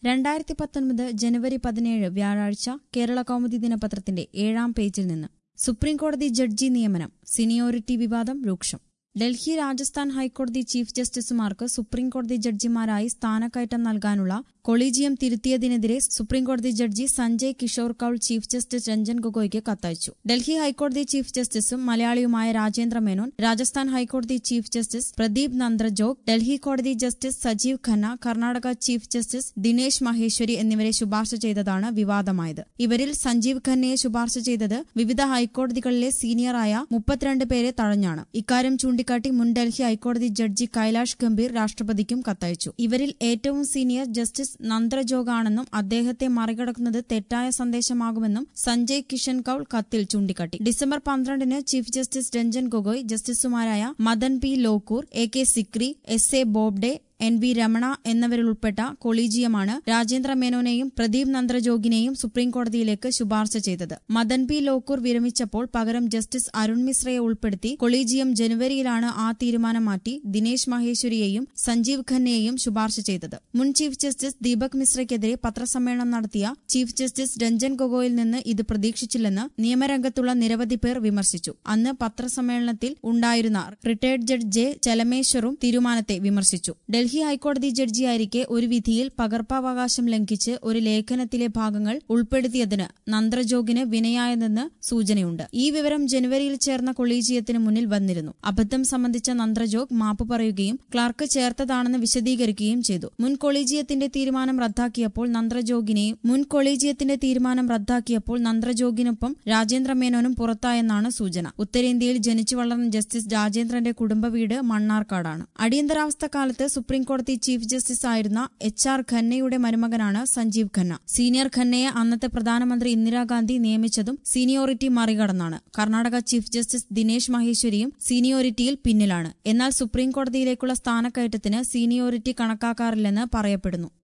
രണ്ടായിരത്തി പത്തൊൻപത് ജനുവരി പതിനേഴ് വ്യാഴാഴ്ച കേരള കൗമുദി ദിനപത്രത്തിന്റെ ഏഴാം പേജിൽ നിന്ന് സുപ്രീംകോടതി ജഡ്ജി നിയമനം സീനിയോറിറ്റി വിവാദം രൂക്ഷം ഡൽഹി രാജസ്ഥാൻ ഹൈക്കോടതി ചീഫ് ജസ്റ്റിസുമാർക്ക് സുപ്രീംകോടതി ജഡ്ജിമാരായി സ്ഥാനക്കയറ്റം നൽകാനുള്ള കൊളീജിയം തിരുത്തിയതിനെതിരെ സുപ്രീംകോടതി judge Sanjay Kishore Kaul chief justice Ranjan ഗൊഗോയ്ക്ക് കത്തയച്ചു ഡൽഹി ഹൈക്കോടതി ചീഫ് ജസ്റ്റിസും മലയാളിയുമായ രാജേന്ദ്ര മേനോൻ രാജസ്ഥാൻ ഹൈക്കോടതി ചീഫ് ജസ്റ്റിസ് പ്രദീപ് നന്ദ്രജോഗ് ഡൽഹി കോടതി justice Sajeev Khanna Karnataka chief justice Dinesh Maheshwari എന്നിവരെ ശുപാർശ ചെയ്തതാണ് വിവാദമായത് ഇവരിൽ സഞ്ജീവ് ഖന്നയെ ശുപാർശ ചെയ്തത് വിവിധ ഹൈക്കോടതികളിലെ സീനിയറായ മുപ്പത്തിരണ്ട് പേരെ തഴഞ്ഞാണ് ഇക്കാര്യം ചൂണ്ടിക്കാട്ടി മുൻ ഡൽഹി ഹൈക്കോടതി ജഡ്ജി കൈലാഷ് ഗംഭീർ രാഷ്ട്രപതിക്കും കത്തയച്ചു ഇവരിൽ ഏറ്റവും സീനിയർ ജസ്റ്റിസ് നന്ദ്രജോഗാണെന്നും അദ്ദേഹത്തെ മറികടക്കുന്നത് തെറ്റായ സന്ദേശമാകുമെന്നും സഞ്ജയ് കിഷൻ കൌൾ കത്തിൽ ചൂണ്ടിക്കാട്ടി ഡിസംബർ പന്ത്രണ്ടിന് ചീഫ് ജസ്റ്റിസ് രഞ്ജൻ ഗൊഗോയ് ജസ്റ്റിസുമാരായ Madan P Lokur A K Sikri S A Bobde N V Ramana എന്നിവരുൾപ്പെട്ട കൊളീജിയമാണ് രാജേന്ദ്ര മേനോനെയും പ്രദീപ് നന്ദ്രജോഗിനെയും സുപ്രീംകോടതിയിലേക്ക് ശുപാർശ ചെയ്തത് മദൻ പി ലോക്കൂർ വിരമിച്ചപ്പോൾ പകരം ജസ്റ്റിസ് അരുൺ മിശ്രയെ ഉൾപ്പെടുത്തി കൊളീജിയം ജനുവരിയിലാണ് ആ തീരുമാനം മാറ്റി ദിനേശ് മഹേശ്വരിയെയും സഞ്ജീവ് ഖന്നയെയും ശുപാർശ ചെയ്തത് മുൻ ചീഫ് ജസ്റ്റിസ് ദീപക് മിശ്രയ്ക്കെതിരെ പത്രസമ്മേളനം നടത്തിയ ചീഫ് ജസ്റ്റിസ് രഞ്ജൻ ഗൊഗോയിൽ നിന്ന് ഇത് പ്രതീക്ഷിച്ചില്ലെന്ന് നിയമരംഗത്തുള്ള നിരവധി പേർ വിമർശിച്ചു അന്ന് പത്രസമ്മേളനത്തിൽ ഉണ്ടായിരുന്ന റിട്ടയർഡ് ജഡ്ജ് ജെ ചലമേശ്വറും തീരുമാനത്തെ വിമർശിച്ചു ഡൽഹി ഹൈക്കോടതി ജഡ്ജിയായിരിക്കെ ഒരു വിധിയിൽ പകർപ്പവകാശം ലംഘിച്ച് ഒരു ലേഖനത്തിലെ ഭാഗങ്ങൾ ഉൾപ്പെടുത്തിയതിന് നന്ദ്രജോഗിന് വിനയായതെന്ന് സൂചനയുണ്ട് ഈ വിവരം ജനുവരിയിൽ ചേർന്ന കൊളീജിയത്തിന് മുന്നിൽ വന്നിരുന്നു അബദ്ധം സംബന്ധിച്ച നന്ദ്രജോഗ് മാപ്പ് പറയുകയും ക്ലാർക്ക് ചേർത്തതാണെന്ന് വിശദീകരിക്കുകയും ചെയ്തു മുൻ കൊളീജിയത്തിന്റെ തീരുമാനം റദ്ദാക്കിയപ്പോൾ നന്ദ്രജോഗിനെയും മുൻ കൊളീജിയത്തിന്റെ തീരുമാനം റദ്ദാക്കിയപ്പോൾ നന്ദ്രജോഗിനൊപ്പം രാജേന്ദ്ര മേനോനും പുറത്തായെന്നാണ് സൂചന ഉത്തരേന്ത്യയിൽ ജനിച്ചു വളർന്ന ജസ്റ്റിസ് രാജേന്ദ്രന്റെ കുടുംബ വീട് മണ്ണാർക്കാടാണ് അടിയന്തരാവസ്ഥ കാലത്ത് സുപ്രീംകോടതി ചീഫ് ജസ്റ്റിസ് ആയിരുന്ന എച്ച് ആർ ഖന്നയുടെ മരുമകനാണ് സഞ്ജീവ് ഖന്ന സീനിയർ ഖന്നയെ അന്നത്തെ പ്രധാനമന്ത്രി ഇന്ദിരാഗാന്ധി നിയമിച്ചതും സീനിയോറിറ്റി മറികടന്നാണ് കർണാടക ചീഫ് ജസ്റ്റിസ് ദിനേശ് മഹേശ്വരിയും സീനിയോറിറ്റിയിൽ പിന്നിലാണ് എന്നാൽ സുപ്രീംകോടതിയിലേക്കുള്ള സ്ഥാനക്കയറ്റത്തിന് സീനിയോറിറ്റി കണക്കാക്കാറില്ലെന്ന് പറയപ്പെടുന്നു